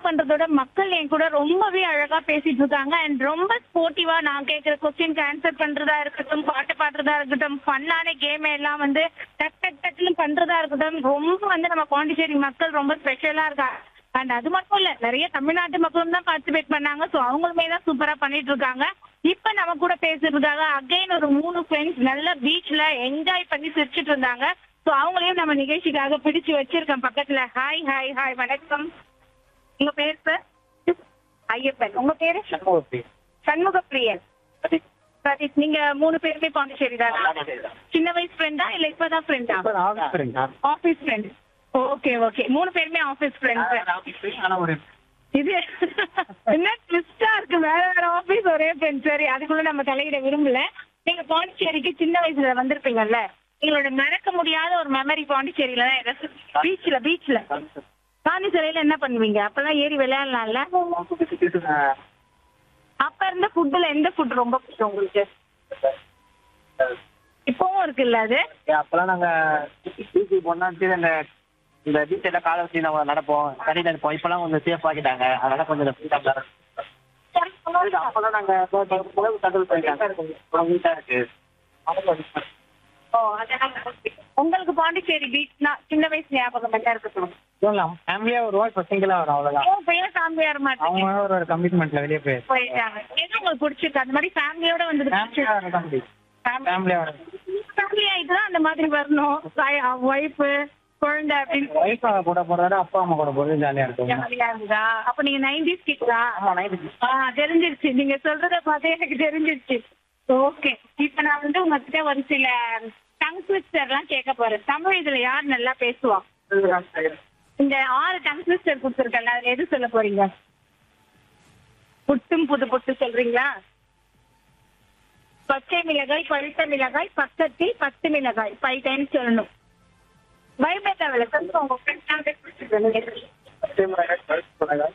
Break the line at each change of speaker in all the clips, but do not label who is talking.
பண்றதோட மக்கள் என் கூட ரொம்பவே அழகா பேசிட்டு இருக்காங்க அண்ட் ரொம்ப ஸ்போர்ட்டிவா நான் கேட்கிற கொஸ்டினுக்கு ஆன்சர் பண்றதா இருக்கட்டும் பாட்டு பாடுறதா இருக்கட்டும் ஃபன்னான கேம் எல்லாம் வந்து டக் டக் டக்னு பண்றதா இருக்கட்டும் ரொம்ப வந்து நம்ம பாண்டிச்சேரி மக்கள் ரொம்ப ஸ்பெஷலா இருக்காங்க அண்ட் அது மட்டும் இல்ல நிறைய தமிழ்நாட்டு மக்களும் தான் பார்ட்டிசிபேட் பண்ணாங்க சோ அவங்களுமே தான் சூப்பரா பண்ணிட்டு இருக்காங்க இப்ப நம்ம கூட பேசுறதுக்காக அகைன் ஒரு மூணு ஃப்ரெண்ட்ஸ் நல்ல பீச்ல என்ஜாய் பண்ணி சிரிச்சிட்டு இருந்தாங்க சோ அவங்களையும் நம்ம நிகழ்ச்சிக்காக பிடிச்சு வச்சிருக்கோம் பக்கத்துல ஹாய் ஹாய் ஹாய் வணக்கம் உங்க பேர் சார் ஐயப்பன் உங்க பேரு சண்முக பிரியன் சதீஷ் நீங்க மூணு பேருமே பாண்டிச்சேரி தானா சின்ன வயசு ஃப்ரெண்டா இல்ல இப்பதான் ஃப்ரெண்டா ஆபீஸ் ஃப்ரெண்ட் ஓகே ஓகே மூணு பேருமே ஆபீஸ் ஃப்ரெண்ட்ஸ் இது என்ன ட்விஸ்டா இருக்கு வேற வேற ஆபீஸ் ஒரே ஃப்ரெண்ட் சரி அதுக்குள்ள நம்ம தலையிட விரும்பல நீங்க பாண்டிச்சேரிக்கு சின்ன வயசுல வந்திருப்பீங்கல்ல எங்களோட மறக்க முடியாத ஒரு மெமரி பாண்டிச்சேரியில பீச்ல பீச்ல காந்தி சிலையில என்ன பண்ணுவீங்க அப்பெல்லாம் ஏறி விளையாடலாம்ல அப்ப இருந்த ஃபுட்ல எந்த ஃபுட் ரொம்ப பிடிக்கும் உங்களுக்கு இப்பவும் இருக்குல்ல அது
அப்பெல்லாம் நாங்க பீச்சுக்கு போனா சரி அந்த இந்த பீச் எல்லாம் காலை வச்சு நம்ம நடப்போம் தண்ணியில இருப்போம் இப்பெல்லாம் கொஞ்சம் சேஃப் ஆக்கிட்டாங்க அதனால கொஞ்சம் ஃப்ரீடா அப்பெல்லாம் நாங்க புகழ் கண்ட்ரோல் பண்ணிட்டாங்க கொஞ்சம் நீட்டா இருக்கு
ஓ அதனால உங்களுக்கு பாண்டிச்சேரி பீச்னா சின்ன வயசு ஞாபகம் என்ன இருக்கு சொல்லுங்க
ஃபேமிலியா வருவோம் இப்போ சிங்கிளா வரும் அவ்வளவுதான்
ஏன் பையன் ஃபேமிலி வர மாட்டேங்க
அவங்க ஒரு ஒரு கமிட்மெண்ட்ல வெளியே போய்
போயிட்டாங்க எது உங்களுக்கு பிடிச்சிருக்கு அந்த மாதிரி ஃபேமிலியோட வந்து
ஃபேமிலியா வர கம்பி ஃபேமிலியா வர
ஃபேமிலி ஆயிட்டு தான் அந்த மாதிரி வரணும் ஒய்ஃப் குழந்தை அப்படின்னு
ஒய்ஃப் கூட போறத அப்பா அம்மா கூட போறது ஜாலியா இருக்கும்
ஜாலியா இருக்குதா அப்ப நீங்க நைன்டிஸ் கிட்டா
ஆமா நைட்டு
ஆ தெரிஞ்சிருச்சு நீங்க சொல்றத பார்த்தே எனக்கு தெரிஞ்சிருச்சு ஓகே இப்ப நான் வந்து உங்ககிட்ட ஒரு சில டங் ட்விஸ்டர் எல்லாம் கேட்க போறேன் தமிழ் இதுல யார் நல்லா பேசுவா இந்த ஆறு டங் ட்விஸ்டர் கொடுத்துருக்கல அதுல எது சொல்ல போறீங்க புட்டும் புது புட்டு சொல்றீங்களா பச்சை மிளகாய் பழுத்த மிளகாய் பக்கத்தில் பத்து மிளகாய் ஃபைவ் டைம்ஸ் சொல்லணும் பயப்பட விளக்கம் உங்க ஃப்ரெண்ட்
பச்சை மிளகாய் பழுத்த மிளகாய்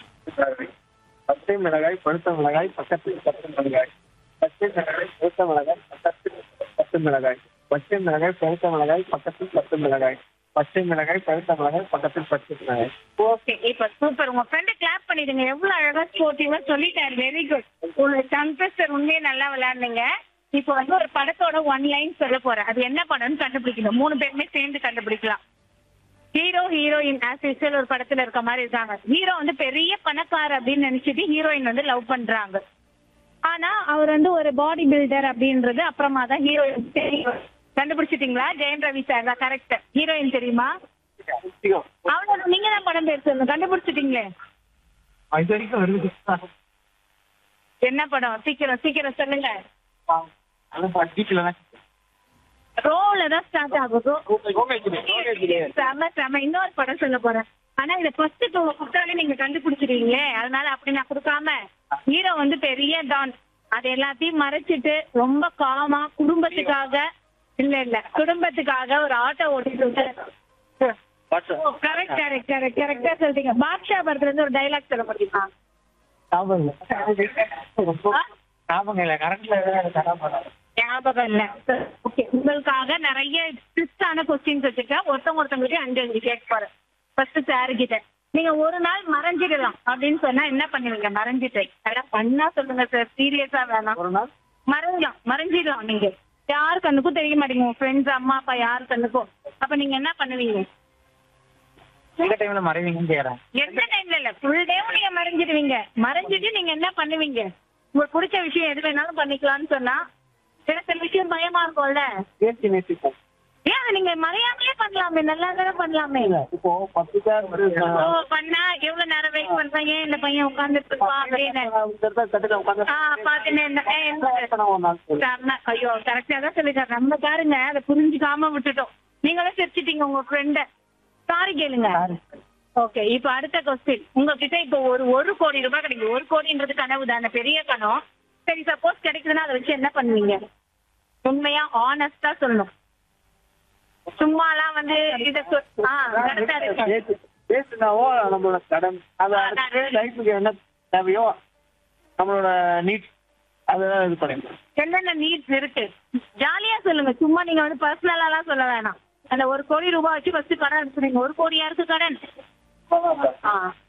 பச்சை மிளகாய் பழுத்த மிளகாய் பக்கத்தில் பத்து மிளகாய் பச்சை மிளகாய் பழுத்த மிளகாய் பக்கத்தில் பத்து மிளகாய் பச்சை மிளகாய் பழுத்த மிளகாய் பக்கத்தில் பத்து மிளகாய் பச்சை மிளகாய் பழுத்த மிளகாய் பக்கத்தில் பத்து மிளகாய்
ஓகே இப்ப சூப்பர் உங்க ஃப்ரெண்ட் கிளாப் பண்ணிடுங்க எவ்வளவு அழகா ஸ்போர்ட்டிவா சொல்லிட்டாரு வெரி குட் உங்க டங்பெஸ்டர் உண்மையே நல்லா விளையாடுனீங்க இப்போ வந்து ஒரு படத்தோட ஒன் லைன் சொல்ல போறேன் அது என்ன படம்னு கண்டுபிடிக்கணும் மூணு பேருமே சேர்ந்து கண்டுபிடிக்கலாம் ஹீரோ ஹீரோயின் ஆஸ் யூஸ்வல் ஒரு படத்துல இருக்க மாதிரி இருக்காங்க ஹீரோ வந்து பெரிய பணக்கார அப்படின்னு நினைச்சிட்டு ஹீரோயின் வந்து லவ் பண்றாங்க ஆனா அவர் வந்து ஒரு பாடி பில்டர் அப்படின்றது அப்புறமா தான் ஹீரோயின் தெரியும் கண்டுபிடிச்சிட்டீங்களா ஜெயம் ரவி சார் தான் கரெக்ட் ஹீரோயின் தெரியுமா அவ்வளவு நீங்க தான் படம் பேர் சொல்லுங்க கண்டுபிடிச்சிட்டீங்களே
இது வரைக்கும் வருது
என்ன படம் சீக்கிரம் சீக்கிரம் சொல்லுங்க
பீச்சில் தான்
ரோல தான் ஸ்டார்ட் ஆகும் ரோ-
கோகேஜிலே கோகேஜிலே
செம செம இன்னொரு படம் சொல்ல போறேன் ஆனா இத ஃபர்ஸ்ட் கொடுத்தாலே நீங்க கண்டுபிடிச்சிருவீங்களே அதனால அப்படி நான் கொடுக்காம ஹீரோ வந்து பெரிய டான் அது எல்லாத்தையும் மறைச்சிட்டு ரொம்ப காமா குடும்பத்துக்காக இல்ல இல்ல குடும்பத்துக்காக ஒரு ஆட்டோ ஓட்டிட்டு கரெக்ட் கரெக்ட் கரெக்ட் கரெக்டா சொல்றீங்க பாக்ஷா படத்துல இருந்து ஒரு டைலாக் சொல்ல முடியுமா
ஞாபகம் இல்லை
ஆ?
ஞாபகம் இல்லை கரண்ட்ல தரப்படும்
ஞாபகம் இல்ல ஓகே உங்களுக்காக நிறைய ட்விஸ்டான கொஸ்டின்ஸ் வச்சிருக்கேன் ஒருத்தவங்க ஒருத்தவங்களுக்கு அஞ்சு அஞ்சு கேட்க போறேன் ஃபர்ஸ்ட் சார் கிட்ட நீங்க ஒரு நாள் மறைஞ்சிடலாம் அப்படின்னு சொன்னா என்ன பண்ணுவீங்க மறைஞ்சிட்டு அதெல்லாம் பண்ணா சொல்லுங்க சார் சீரியஸா வேணாம்
ஒரு நாள்
மறைஞ்சலாம் மறைஞ்சிடலாம் நீங்க யார் கண்ணுக்கும் தெரிய மாட்டீங்க உங்க ஃப்ரெண்ட்ஸ் அம்மா அப்பா யார் கண்ணுக்கும் அப்ப நீங்க என்ன பண்ணுவீங்க
எந்த டைம்ல மறைவீங்கன்னு கேக்குறேன்
எந்த டைம்ல இல்ல ஃபுல் டேவும் நீங்க மறைஞ்சிடுவீங்க மறைஞ்சிட்டு நீங்க என்ன பண்ணுவீங்க உங்களுக்கு பிடிச்ச விஷயம் எது வேணாலும் பண்ணிக்கலாம்னு சொன்னா சில சில விஷயம் பயமா இருக்கும்ல
பேசி நேசிப்போம்
ஏன் அதை நீங்க மறையாமலே பண்ணலாமே நல்லா தானே பண்ணலாமே
இப்போ பத்து பேர்
ஓ பண்ணா எவ்வளவு நேரம் வெயிட் பண்றாங்க இந்த பையன் உட்கார்ந்துட்டு இருப்பான் அப்படின்னு
தட்டுல உட்காந்து
ஆ பாத்துன்னு இருந்தேன். ஏய், இந்த-
ஒரு நாள் சொல்லு.
செம்ம. ஐயோ கரெக்டா தான் சொல்லிட்டாரு நம்ம பாருங்க அதை புரிஞ்சுக்காம விட்டுட்டோம் நீங்களும் சிரிச்சிட்டீங்க உங்க ஃப்ரெண்ட சாரி கேளுங்க ஓகே இப்ப அடுத்த கொஸ்டின் உங்ககிட்ட இப்போ ஒரு ஒரு கோடி ரூபாய் கிடைக்கும் ஒரு கோடின்றது கனவு தானே பெரிய கனவு சரி சப்போஸ் கிடைக்குதுன்னா அதை வச்சு என்ன பண்ணுவீங்க உண்மையா ஆனஸ்டா சொல்லணும் சும்மாலாம் வந்து இத சொ- ஆ கரெக்டா இருக்கு
பேசு- பேசுனாவோ நம்மளோட கடன் அது அடுத்து லைஃபுக்கு என்ன தேவையோ நம்மளோட நீட்ஸ் அதெல்லாம் இது பண்ணிடலாம்
என்னென்ன நீட்ஸ் இருக்கு ஜாலியா சொல்லுங்க சும்மா நீங்க வந்து பர்சனலாலாம் சொல்ல வேணாம் அந்த ஒரு கோடி ரூபாய் வச்சு ஃபர்ஸ்ட் கடன் எடுத்துறீங்க ஒரு கோடி யாருக்கு கடன் ஆ